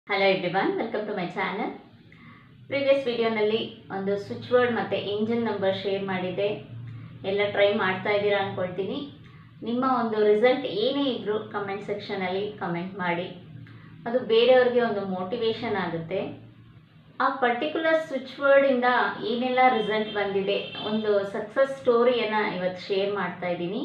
hello everyone welcome to my channel previous ವಿಡಿಯೋನಲ್ಲಿ ಒಂದು switch word ಮತ್ತು ಇಂಜಿನ್ ನಂಬರ್ ಶೇರ್ ಮಾಡಿದ್ದೆ ಎಲ್ಲ ಟ್ರೈ ಮಾಡ್ತಾ ಇದ್ದೀರಾ ಅಂದ್ಕೊಳ್ತೀನಿ ನಿಮ್ಮ ಒಂದು ರಿಸಲ್ಟ್ ಏನೇ ಇದ್ದರೂ ಕಮೆಂಟ್ ಸೆಕ್ಷನಲ್ಲಿ ಕಮೆಂಟ್ ಮಾಡಿ ಅದು ಬೇರೆಯವ್ರಿಗೆ ಒಂದು ಮೋಟಿವೇಶನ್ ಆಗುತ್ತೆ ಆ ಪರ್ಟಿಕ್ಯುಲರ್ ಸ್ವಿಚ್ ವರ್ಡಿಂದ ಏನೆಲ್ಲ ರಿಸಲ್ಟ್ ಬಂದಿದೆ ಒಂದು ಸಕ್ಸಸ್ ಸ್ಟೋರಿಯನ್ನು ಇವತ್ತು ಶೇರ್ ಮಾಡ್ತಾ ಇದ್ದೀನಿ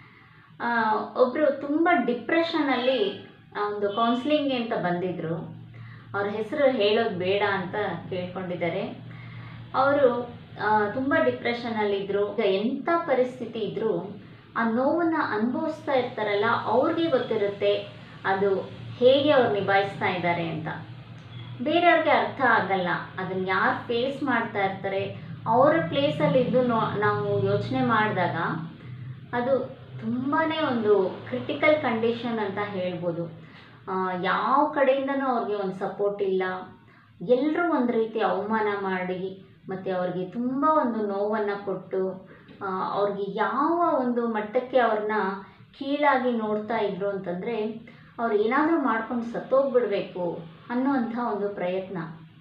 ಒಬ್ಬರು ತುಂಬ ಡಿಪ್ರೆಷನಲ್ಲಿ ಒಂದು ಕೌನ್ಸ್ಲಿಂಗ್ ಅಂತ ಬಂದಿದ್ದರು ಅವ್ರ ಹೆಸರು ಹೇಳೋದು ಬೇಡ ಅಂತ ಕೇಳ್ಕೊಂಡಿದ್ದಾರೆ ಅವರು ತುಂಬ ಡಿಪ್ರೆಷನಲ್ಲಿದ್ದರು ಈಗ ಎಂಥ ಪರಿಸ್ಥಿತಿ ಇದ್ದರೂ ಆ ನೋವನ್ನು ಅನುಭವಿಸ್ತಾ ಇರ್ತಾರಲ್ಲ ಅವ್ರಿಗೆ ಗೊತ್ತಿರುತ್ತೆ ಅದು ಹೇಗೆ ಅವ್ರು ನಿಭಾಯಿಸ್ತಾ ಇದ್ದಾರೆ ಅಂತ ಬೇರೆಯವ್ರಿಗೆ ಅರ್ಥ ಆಗಲ್ಲ ಅದನ್ನು ಯಾರು ಫೇಸ್ ಮಾಡ್ತಾ ಇರ್ತಾರೆ ಅವರ ಪ್ಲೇಸಲ್ಲಿದ್ದು ನೋ ನಾವು ಯೋಚನೆ ಮಾಡಿದಾಗ ಅದು ತುಂಬಾ ಒಂದು ಕ್ರಿಟಿಕಲ್ ಕಂಡೀಷನ್ ಅಂತ ಹೇಳ್ಬೋದು ಆ, ಯಾವ ಕಡೆಯಿಂದನೂ ಅವ್ರಿಗೆ ಒಂದು ಸಪೋರ್ಟ್ ಇಲ್ಲ ಎಲ್ಲರೂ ಒಂದು ರೀತಿ ಅವಮಾನ ಮಾಡಿ ಮತ್ತು ಅವ್ರಿಗೆ ತುಂಬ ಒಂದು ನೋವನ್ನು ಕೊಟ್ಟು ಆ, ಅವ್ರಿಗೆ ಯಾವ ಒಂದು ಮಟ್ಟಕ್ಕೆ ಅವ್ರನ್ನ ಕೀಳಾಗಿ ನೋಡ್ತಾ ಇದ್ರು ಅಂತಂದರೆ ಅವ್ರು ಏನಾದರೂ ಮಾಡ್ಕೊಂಡು ಸತ್ತೋಗ್ಬಿಡ್ಬೇಕು ಅನ್ನೋಂಥ ಒಂದು ಪ್ರಯತ್ನ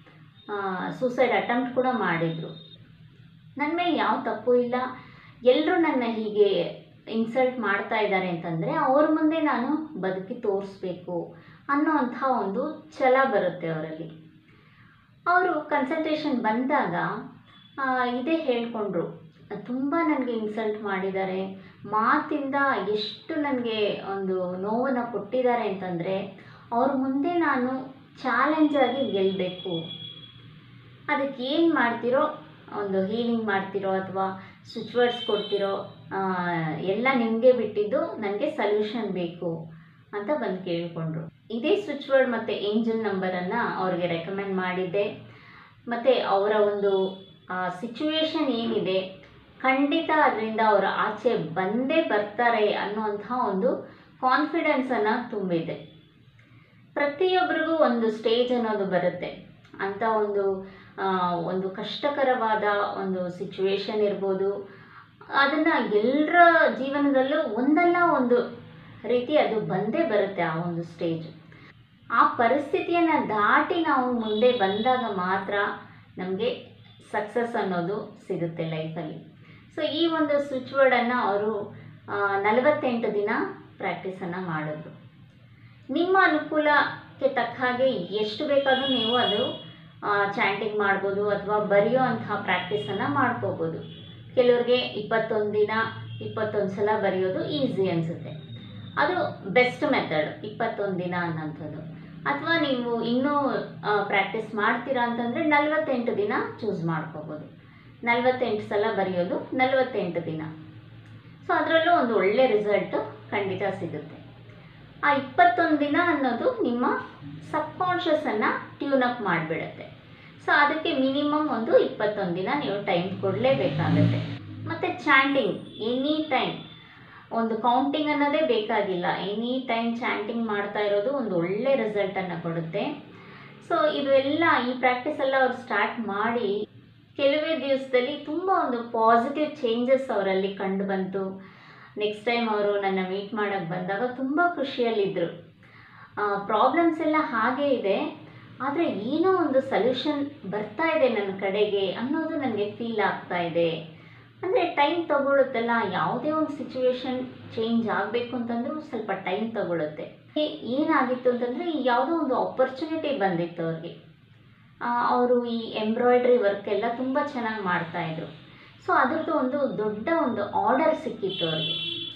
ಸೂಸೈಡ್ ಅಟೆಂಪ್ಟ್ ಕೂಡ ಮಾಡಿದರು ನನ್ನ ಮೇಲೆ ಯಾವ ತಪ್ಪು ಇಲ್ಲ ಎಲ್ಲರೂ ನನ್ನ ಹೀಗೆ ಇನ್ಸಲ್ಟ್ ಮಾಡ್ತಾ ಇದ್ದಾರೆ ಅಂತಂದರೆ ಅವ್ರ ಮುಂದೆ ನಾನು ಬದುಕಿ ತೋರಿಸ್ಬೇಕು ಅನ್ನೋಂಥ ಒಂದು ಛಲ ಬರುತ್ತೆ ಅವರಲ್ಲಿ ಅವರು ಕನ್ಸಲ್ಟೇಷನ್ ಬಂದಾಗ ಆ, ಇದೇ ಹೇಳ್ಕೊಂಡ್ರು ತುಂಬ ನನಗೆ ಇನ್ಸಲ್ಟ್ ಮಾಡಿದ್ದಾರೆ ಮಾತಿಂದ ಎಷ್ಟು ನನಗೆ ಒಂದು ನೋವನ್ನು ಕೊಟ್ಟಿದ್ದಾರೆ ಅಂತಂದರೆ ಅವ್ರ ಮುಂದೆ ನಾನು ಚಾಲೆಂಜ್ ಆಗಿ ಗೆಲ್ಲಬೇಕು ಅದಕ್ಕೆ ಏನು ಮಾಡ್ತಿರೋ ಒಂದು ಹೀಲಿಂಗ್ ಮಾಡ್ತಿರೋ ಅಥವಾ ಸ್ವಿಚ್ ವರ್ಡ್ಸ್ ಕೊಡ್ತಿರೋ ಆ, ಎಲ್ಲ ನಿಮಗೆ ಬಿಟ್ಟಿದ್ದು ನನಗೆ ಸಲ್ಯೂಷನ್ ಬೇಕು ಅಂತ ಬಂದು ಕೇಳಿಕೊಂಡ್ರು ಇದೇ ಸ್ವಿಚ್ ವರ್ಡ್ ಮತ್ತು ಏಂಜಲ್ ನಂಬರನ್ನು ಅವ್ರಿಗೆ ರೆಕಮೆಂಡ್ ಮಾಡಿದ್ದೆ ಮತ್ತು ಅವರ ಒಂದು ಸಿಚುವೇಶನ್ ಏನಿದೆ ಖಂಡಿತ ಅದರಿಂದ ಅವರು ಆಚೆ ಬಂದೇ ಬರ್ತಾರೆ ಅನ್ನುವಂಥ ಒಂದು ಕಾನ್ಫಿಡೆನ್ಸನ್ನು ತುಂಬಿದೆ ಪ್ರತಿಯೊಬ್ಬರಿಗೂ ಒಂದು ಸ್ಟೇಜ್ ಅನ್ನೋದು ಬರುತ್ತೆ ಅಂಥ ಒಂದು ಆ, ಒಂದು ಕಷ್ಟಕರವಾದ ಒಂದು ಸಿಚುವೇಶನ್ ಇರ್ಬೋದು ಅದನ್ನು ಎಲ್ಲರ ಜೀವನದಲ್ಲೂ ಒಂದಲ್ಲ ಒಂದು ರೀತಿ ಅದು ಬಂದೇ ಬರುತ್ತೆ ಆ ಒಂದು ಸ್ಟೇಜ್ ಆ ಪರಿಸ್ಥಿತಿಯನ್ನು ದಾಟಿ ನಾವು ಮುಂದೆ ಬಂದಾಗ ಮಾತ್ರ ನಮಗೆ ಸಕ್ಸಸ್ ಅನ್ನೋದು ಸಿಗುತ್ತೆ ಲೈಫಲ್ಲಿ ಸೊ ಈ ಒಂದು ಸ್ವಿಚ್ ವರ್ಡನ್ನು ಅವರು ನಲವತ್ತೆಂಟು ದಿನ ಪ್ರಾಕ್ಟೀಸನ್ನು ಮಾಡಿದ್ರು ನಿಮ್ಮ ಅನುಕೂಲಕ್ಕೆ ತಕ್ಕ ಹಾಗೆ ಎಷ್ಟು ಬೇಕಾದರೂ ನೀವು ಅದು ಚಾಂಟಿಂಗ್ ಮಾಡ್ಬೋದು ಅಥವಾ ಬರೆಯೋ ಅಂಥ ಪ್ರಾಕ್ಟೀಸನ್ನು ಮಾಡ್ಕೋಬೋದು ಕೆಲವ್ರಿಗೆ ಇಪ್ಪತ್ತೊಂದು ದಿನ ಇಪ್ಪತ್ತೊಂದು ಸಲ ಬರೆಯೋದು ಈಸಿ ಅನಿಸುತ್ತೆ ಅದು ಬೆಸ್ಟ್ ಮೆಥಡ್ ಇಪ್ಪತ್ತೊಂದು ದಿನ ಅನ್ನೋಂಥದ್ದು ಅಥವಾ ನೀವು ಇನ್ನೂ ಪ್ರಾಕ್ಟೀಸ್ ಮಾಡ್ತೀರಾ ಅಂತಂದರೆ ನಲವತ್ತೆಂಟು ದಿನ ಚೂಸ್ ಮಾಡ್ಕೋಬೋದು ನಲವತ್ತೆಂಟು ಸಲ ಬರೆಯೋದು ನಲವತ್ತೆಂಟು ದಿನ ಸೊ ಅದರಲ್ಲೂ ಒಂದು ಒಳ್ಳೆ ರಿಸಲ್ಟು ಖಂಡಿತ ಸಿಗುತ್ತೆ ಆ ಇಪ್ಪತ್ತೊಂದು ದಿನ ಅನ್ನೋದು ನಿಮ್ಮ ಸಬ್ಕಾನ್ಷಿಯಸನ್ನು ಟ್ಯೂನ್ ಅಪ್ ಮಾಡಿಬಿಡುತ್ತೆ ಸೊ ಅದಕ್ಕೆ ಮಿನಿಮಮ್ ಒಂದು ಇಪ್ಪತ್ತೊಂದು ದಿನ ನೀವು ಟೈಮ್ ಕೊಡಲೇಬೇಕಾಗತ್ತೆ ಮತ್ತು ಚಾಂಟಿಂಗ್ ಎನಿ ಟೈಮ್ ಒಂದು ಕೌಂಟಿಂಗ್ ಅನ್ನೋದೇ ಬೇಕಾಗಿಲ್ಲ ಎನಿ ಟೈಮ್ ಚಾಂಟಿಂಗ್ ಮಾಡ್ತಾ ಇರೋದು ಒಂದು ಒಳ್ಳೆ ರಿಸಲ್ಟನ್ನು ಕೊಡುತ್ತೆ ಸೊ ಇದು ಎಲ್ಲ ಈ ಪ್ರಾಕ್ಟೀಸ್ ಎಲ್ಲ ಅವ್ರು ಸ್ಟಾರ್ಟ್ ಮಾಡಿ ಕೆಲವೇ ದಿವಸದಲ್ಲಿ ತುಂಬ ಒಂದು ಪಾಸಿಟಿವ್ ಚೇಂಜಸ್ ಅವರಲ್ಲಿ ಕಂಡು ಬಂತು ನೆಕ್ಸ್ಟ್ ಟೈಮ್ ಅವರು ನನ್ನ ಮೀಟ್ ಮಾಡೋಕ್ಕೆ ಬಂದಾಗ ತುಂಬ ಖುಷಿಯಲ್ಲಿದ್ದರು ಪ್ರಾಬ್ಲಮ್ಸ್ ಎಲ್ಲ ಹಾಗೇ ಇದೆ ಆದರೆ ಏನೋ ಒಂದು ಸೊಲ್ಯೂಷನ್ ಬರ್ತಾ ಇದೆ ನನ್ನ ಕಡೆಗೆ ಅನ್ನೋದು ನನಗೆ ಫೀಲ್ ಆಗ್ತಾ ಇದೆ ಅಂದರೆ ಟೈಮ್ ತಗೊಳುತ್ತಲ್ಲ ಯಾವುದೇ ಒಂದು ಸಿಚುವೇಶನ್ ಚೇಂಜ್ ಆಗಬೇಕು ಅಂತಂದ್ರೂ ಸ್ವಲ್ಪ ಟೈಮ್ ತಗೊಳುತ್ತೆ ಏ- ಏನಾಗಿತ್ತು ಅಂತಂದರೆ ಯಾವುದೋ ಒಂದು ಆಪರ್ಚುನಿಟಿ ಬಂದಿತ್ತು ಅವ್ರಿಗೆ ಅವರು ಈ ಎಂಬ್ರಾಯ್ಡ್ರಿ ವರ್ಕ್ ಎಲ್ಲ ತುಂಬ ಚೆನ್ನಾಗಿ ಮಾಡ್ತಾಯಿದ್ರು ಸೊ ಅದ್ರದ್ದು ಒಂದು ದೊಡ್ಡ ಒಂದು ಆರ್ಡರ್ ಸಿಕ್ಕಿತ್ತು ಅವ್ರಿಗೆ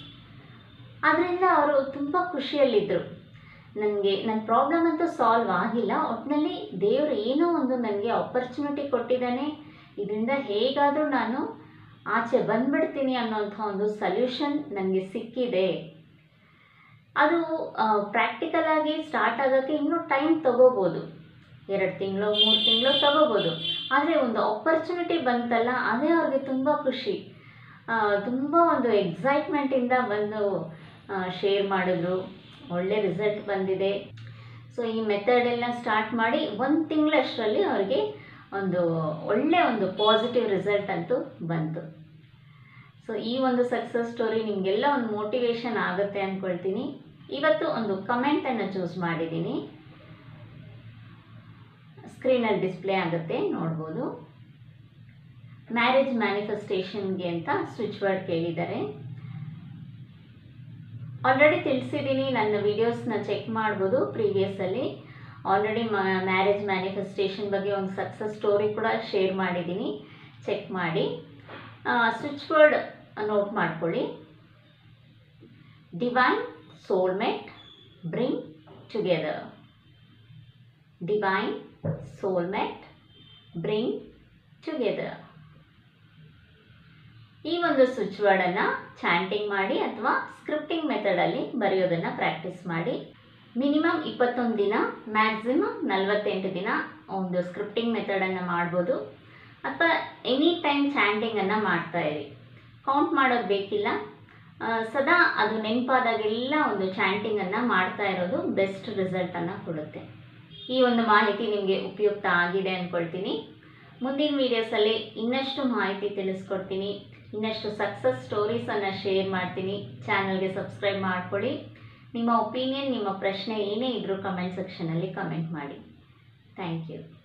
ಅದರಿಂದ ಅವರು ತುಂಬ ಖುಷಿಯಲ್ಲಿದ್ದರು ನನಗೆ ನನ್ನ ಪ್ರಾಬ್ಲಮ್ ಅಂತೂ ಸಾಲ್ವ್ ಆಗಿಲ್ಲ ಒಟ್ಟಿನಲ್ಲಿ ದೇವರು ಏನೋ ಒಂದು ನನಗೆ ಆಪರ್ಚುನಿಟಿ ಕೊಟ್ಟಿದ್ದಾನೆ ಇದರಿಂದ ಹೇಗಾದರೂ ನಾನು ಆಚೆ ಬಂದ್ಬಿಡ್ತೀನಿ ಅನ್ನೋಂಥ ಒಂದು ಸಲ್ಯೂಷನ್ ನನಗೆ ಸಿಕ್ಕಿದೆ ಅದು ಪ್ರಾಕ್ಟಿಕಲ್ ಆಗಿ ಸ್ಟಾರ್ಟ್ ಆಗೋಕ್ಕೆ ಇನ್ನೂ ಟೈಮ್ ತಗೋಬೋದು ಎರಡು ತಿಂಗಳು ಮೂರು ತಿಂಗಳು ತಗೋಬೋದು ಆದರೆ ಒಂದು ಆಪರ್ಚುನಿಟಿ ಬಂತಲ್ಲ ಅದೇ ಅವ್ರಿಗೆ ತುಂಬ ಖುಷಿ ತುಂಬ ಒಂದು ಎಕ್ಸೈಟ್ಮೆಂಟಿಂದ ಬಂದು ಶೇರ್ ಮಾಡಿದ್ರು ಒಳ್ಳೆ ರಿಸಲ್ಟ್ ಬಂದಿದೆ ಸೊ ಈ ಮೆಥಡ್ ಎಲ್ಲ ಸ್ಟಾರ್ಟ್ ಮಾಡಿ ಒಂದು ತಿಂಗಳಷ್ಟರಲ್ಲಿ ಅವ್ರಿಗೆ ಒಂದು ಒಳ್ಳೆ ಒಂದು ಪಾಸಿಟಿವ್ ರಿಸಲ್ಟ್ ಅಂತೂ ಬಂತು ಸೊ ಈ ಒಂದು ಸಕ್ಸಸ್ ಸ್ಟೋರಿ ನಿಮಗೆಲ್ಲ ಒಂದು ಮೋಟಿವೇಶನ್ ಆಗುತ್ತೆ ಅಂದ್ಕೊಳ್ತೀನಿ ಇವತ್ತು ಒಂದು ಕಮೆಂಟನ್ನು ಚೂಸ್ ಮಾಡಿದ್ದೀನಿ ಸ್ಕ್ರೀನಲ್ಲಿ ಡಿಸ್ಪ್ಲೇ ಆಗುತ್ತೆ ನೋಡ್ಬೋದು ಮ್ಯಾರೇಜ್ ಮ್ಯಾನಿಫೆಸ್ಟೇಷನ್ಗೆ ಅಂತ ಸ್ವಿಚ್ ವರ್ಡ್ ಕೇಳಿದ್ದಾರೆ ಆಲ್ರೆಡಿ ತಿಳಿಸಿದ್ದೀನಿ ನನ್ನ ವೀಡಿಯೋಸ್ನ ಚೆಕ್ ಮಾಡ್ಬೋದು ಪ್ರೀವಿಯಸ್ಸಲ್ಲಿ ಆಲ್ರೆಡಿ ಮ್ಯಾರೇಜ್ ಮ್ಯಾನಿಫೆಸ್ಟೇಷನ್ ಬಗ್ಗೆ ಒಂದು ಸಕ್ಸಸ್ ಸ್ಟೋರಿ ಕೂಡ ಶೇರ್ ಮಾಡಿದ್ದೀನಿ ಚೆಕ್ ಮಾಡಿ ಸ್ವಿಚ್ ವರ್ಡ್ ನೋಟ್ ಮಾಡ್ಕೊಳ್ಳಿ divine soulmate bring together divine soulmate bring together ಈ ಒಂದು ಸ್ವಿಚ್ ವರ್ಡನ್ನು ಚಾಂಟಿಂಗ್ ಮಾಡಿ ಅಥವಾ ಸ್ಕ್ರಿಪ್ಟಿಂಗ್ ಮೆಥಡಲ್ಲಿ ಬರೆಯೋದನ್ನು ಪ್ರಾಕ್ಟೀಸ್ ಮಾಡಿ ಮಿನಿಮಮ್ ಇಪ್ಪತ್ತೊಂದು ದಿನ ಮ್ಯಾಕ್ಸಿಮಮ್ ನಲವತ್ತೆಂಟು ದಿನ ಒಂದು ಸ್ಕ್ರಿಪ್ಟಿಂಗ್ ಮೆಥಡನ್ನು ಮಾಡ್ಬೋದು ಅಥವಾ ಎನಿ ಟೈಮ್ ಚಾಂಟಿಂಗನ್ನು ಮಾಡ್ತಾ ಇರಿ ಕೌಂಟ್ ಮಾಡೋದು ಬೇಕಿಲ್ಲ ಆ, ಸದಾ ಅದು ನೆನಪಾದಾಗೆಲ್ಲ ಒಂದು ಚಾಂಟಿಂಗನ್ನು ಮಾಡ್ತಾ ಇರೋದು ಬೆಸ್ಟ್ ರಿಸಲ್ಟನ್ನು ಕೊಡುತ್ತೆ ಈ ಒಂದು ಮಾಹಿತಿ ನಿಮಗೆ ಉಪಯುಕ್ತ ಆಗಿದೆ ಅಂದ್ಕೊಳ್ತೀನಿ ಮುಂದಿನ ವೀಡಿಯೋಸಲ್ಲಿ ಇನ್ನಷ್ಟು ಮಾಹಿತಿ ತಿಳಿಸ್ಕೊಡ್ತೀನಿ ಇನ್ನಷ್ಟು ಸಕ್ಸಸ್ ಸ್ಟೋರೀಸನ್ನು ಶೇರ್ ಮಾಡ್ತೀನಿ ಚಾನಲ್ಗೆ ಸಬ್ಸ್ಕ್ರೈಬ್ ಮಾಡ್ಕೊಳ್ಳಿ ನಿಮ್ಮ ಒಪಿನಿಯನ್ ನಿಮ್ಮ ಪ್ರಶ್ನೆ ಏನೇ ಇದ್ರೂ ಕಮೆಂಟ್ ಸೆಕ್ಷನಲ್ಲಿ ಕಮೆಂಟ್ ಮಾಡಿ ಥ್ಯಾಂಕ್ ಯು